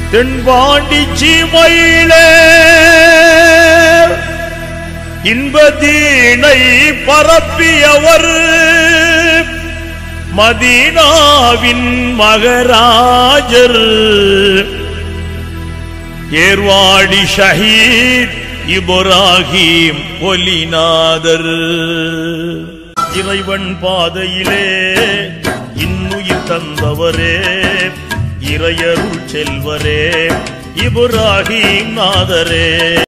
தென்பாண்டி சீமையிலே இன்பதீனை பரப்பியவர் மதீனாவின் மகராஜர் ஏர்வாடி ஷஹீத் இப்ராஹிம் ஒலிநாதர் இறைவன் பாதையிலே இன்னுயிர் தந்தவரே இறையருள் செல்வரே இப்ராஹிம் நாதரே